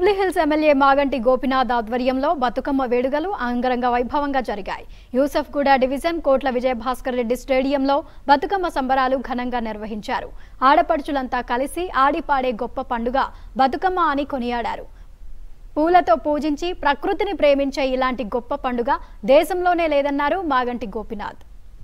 Jubilee Hills MLA Maganti Gopinath ఆధ్వర్యంలో బతుకమ్మ వేడుకలు అంగరంగ వైభవంగా జరిగాయి యూసఫ్గూడ డివిజన్ కోట్ల విజయభాస్కర్ రెడ్డి స్టేడియంలో బతుకమ్మ సంబరాలు ఘనంగా నిర్వహించారు ఆడపడుచులంతా కలిసి ఆడిపాడే గొప్ప పండుగ బతుకమ్మ అని కొనియాడారు పూలతో పూజించి ప్రకృతిని ప్రేమించే ఇలాంటి గొప్ప పండుగ దేశంలోనే లేదన్నారు మాగంటి గోపినాథ్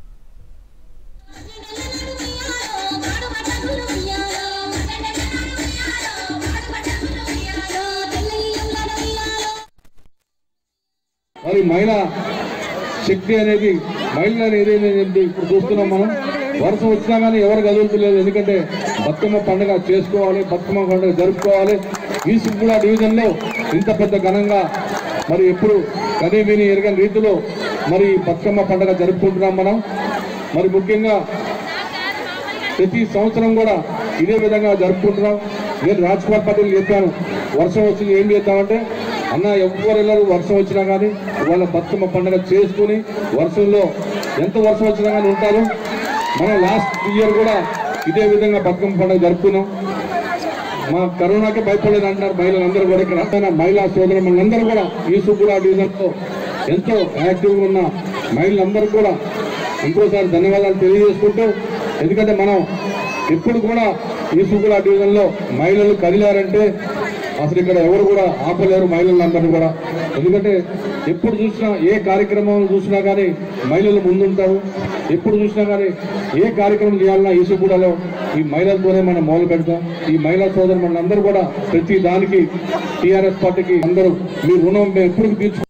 మరి మహిళ శక్తి అనేది మహిళ అనేది ఏంటి ఇప్పుడు చూస్తున్నాం మనం వర్షం వచ్చినా కానీ ఎవరు కదులుతలేదు ఎందుకంటే బతుకమ్మ పండుగ చేసుకోవాలి బతుకమ్మ పండుగ జరుపుకోవాలి ఈ సిబ్బుల డివిజన్లో ఇంత పెద్ద ఘనంగా మరి ఎప్పుడు కనీ విని ఎరగని రీతిలో మరి ఈ బతుకమ్మ పండుగ జరుపుకుంటున్నాం మనం మరి ముఖ్యంగా ప్రతి సంవత్సరం కూడా ఇదే విధంగా జరుపుకుంటున్నాం నేను రాజ్ కుమార్ పటేల్ చెప్పాను వర్షం వచ్చింది ఏం చేద్దామంటే అన్న ఎవరు వెళ్ళరు వర్షం వచ్చినా కానీ వాళ్ళ బతుకమ్మ పండుగ చేసుకుని వర్షంలో ఎంత వర్షం వచ్చినా కానీ ఉంటారు మనం లాస్ట్ ఇయర్ కూడా ఇదే విధంగా బతుకమ్మ పండుగ జరుపుకున్నాం మా కరోనాకి భయపడలేదు అంటున్నారు మహిళలందరూ కూడా ఇక్కడ మన మహిళా సోదరు మనందరూ కూడా ఈ సుబ్బుల డివిజన్లో ఎంతో యాక్టివ్గా ఉన్న మహిళలందరూ కూడా ఇంకోసారి ధన్యవాదాలు తెలియజేసుకుంటూ ఎందుకంటే మనం ఎప్పుడు కూడా ఈ సుబ్బుల డివిజన్లో మహిళలు కదిలారంటే అసలు ఇక్కడ ఎవరు కూడా ఆపలేరు మహిళలందరూ కూడా ఎందుకంటే ఎప్పుడు చూసినా ఏ కార్యక్రమం చూసినా కానీ మహిళలు ముందుంటారు ఎప్పుడు చూసినా కానీ ఏ కార్యక్రమం చేయాలన్నా ఈ సుబ్బుడలో ఈ మహిళలతోనే మనం మొదలు పెడతాం ఈ మహిళా సోదరు మనందరూ కూడా ప్రతి దానికి టీఆర్ఎస్ పార్టీకి అందరూ మీ రుణం మేము ఎప్పుడు తీర్చు